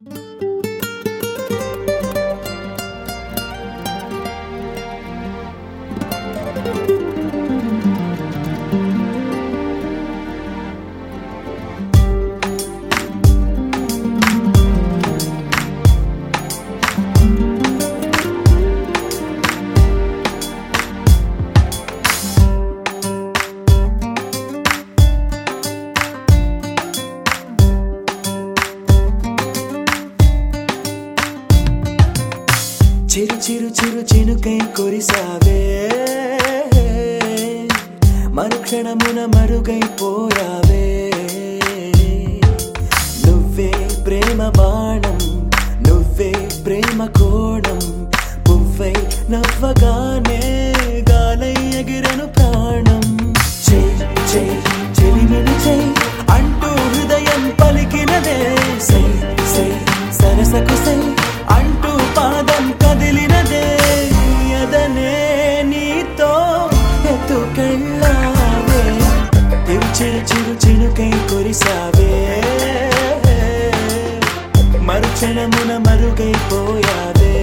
చిరు చిరు చిరు చినుకై కురిసావే మరుక్షణమున మరుగైపోయావే నువ్వే ప్రేమ బాణం నువ్వే ప్రేమ కోణం పువ్వై నవ్వగానే గాలై ఎగిరెను ప్రాణం చే చే చెలిమిని చే అంటూ హృదయం పలికినదే సై సై సరసకు సై అంటూ పాదం కదిలినదే అదనే నీతో ఎత్తుకెళ్ళావే చిరు చిరు చిరు చినుకై కురిసావే మరుక్షణమున మరుగైపోయావే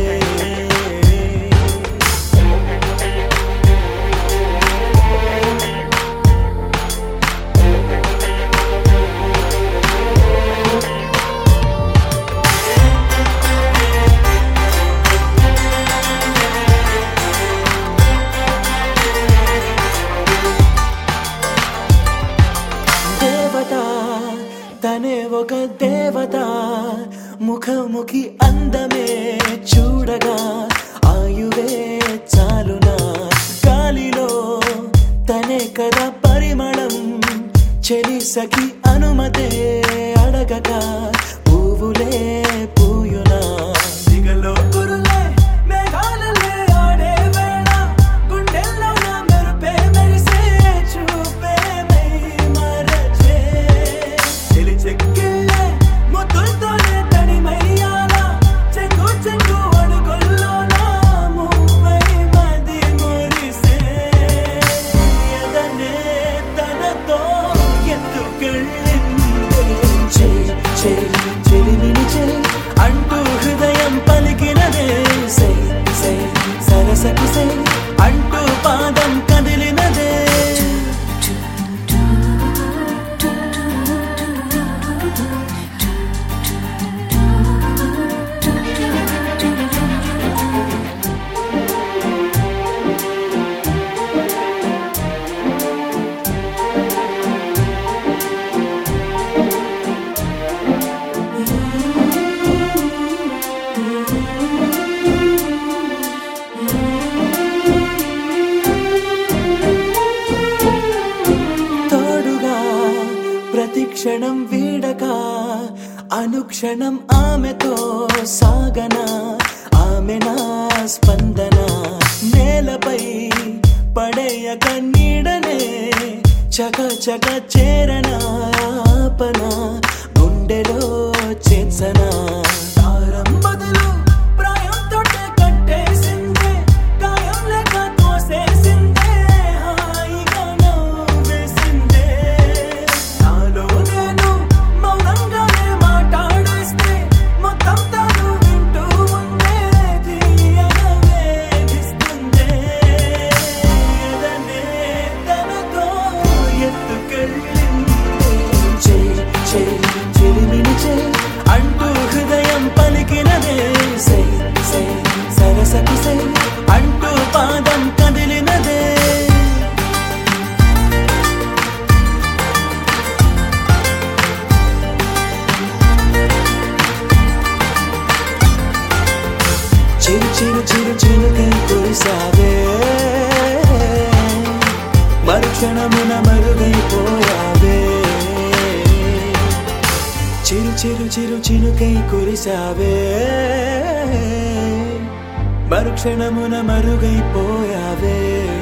దేవత తనే ఒక దేవత ముఖముఖి అందమే చూడగా ఆయువే చాలునా గాలిలో తనే కదా పరిమళం చెలి సఖి అనుమతే అడగగా పువ్వులే పూయునా దిగలో కురులే మేఘాలలే ఆడే వేళ గుండెల్లో నా మెరుపే మెరిసే చూపే మై మరచే చెలి చెక్కిళ్ళే ముద్దులతోనే తడిమయ్యాల చెంగు చెంగు అడుగుల్లో నా మువ్వై మది మురిసే ఎదనే తనతో ఎత్తుకెళ్ళిందే చే చే చెలిమిని చే అంటూ హృదయం పలికినదే సై సై సరసకు సై అంటూ పాదం కదిలినదే తోడుగా ప్రతిక్షణం వీడక అనుక్షణం ఆమెతో సాగన ఆమె నా స్పందన నేలపై పడేయక నీడనే చక చక చేరన ఆపన గుండెలో చేసన తారం బదులు ప్రాయంతోటే కట్టేసిందే గాయం లేక తోసేసిందే హాయిగా నవ్వేసిందే నాలో నేను మౌనంగానే మాట్లాడేస్తే మొత్తం తాను వింటూ ఉందే తీయగా వేధిస్తుందే ఎదనే తనతో ఎత్తుకెళ్ళిందే చేయి చేయి చెలిమిని చేయి అంటూ హృదయం పలికినదే సై సై సరసకు సై అంటూ పాదం కదిలినదే చిరు చిరు చిరు చిరుకై కురిసావే మరుక్షణమున మరుగైపోయావే చిరు చిరు చిరు చినుకై కురిసావే మరుక్షణమున మరుగైపోయావే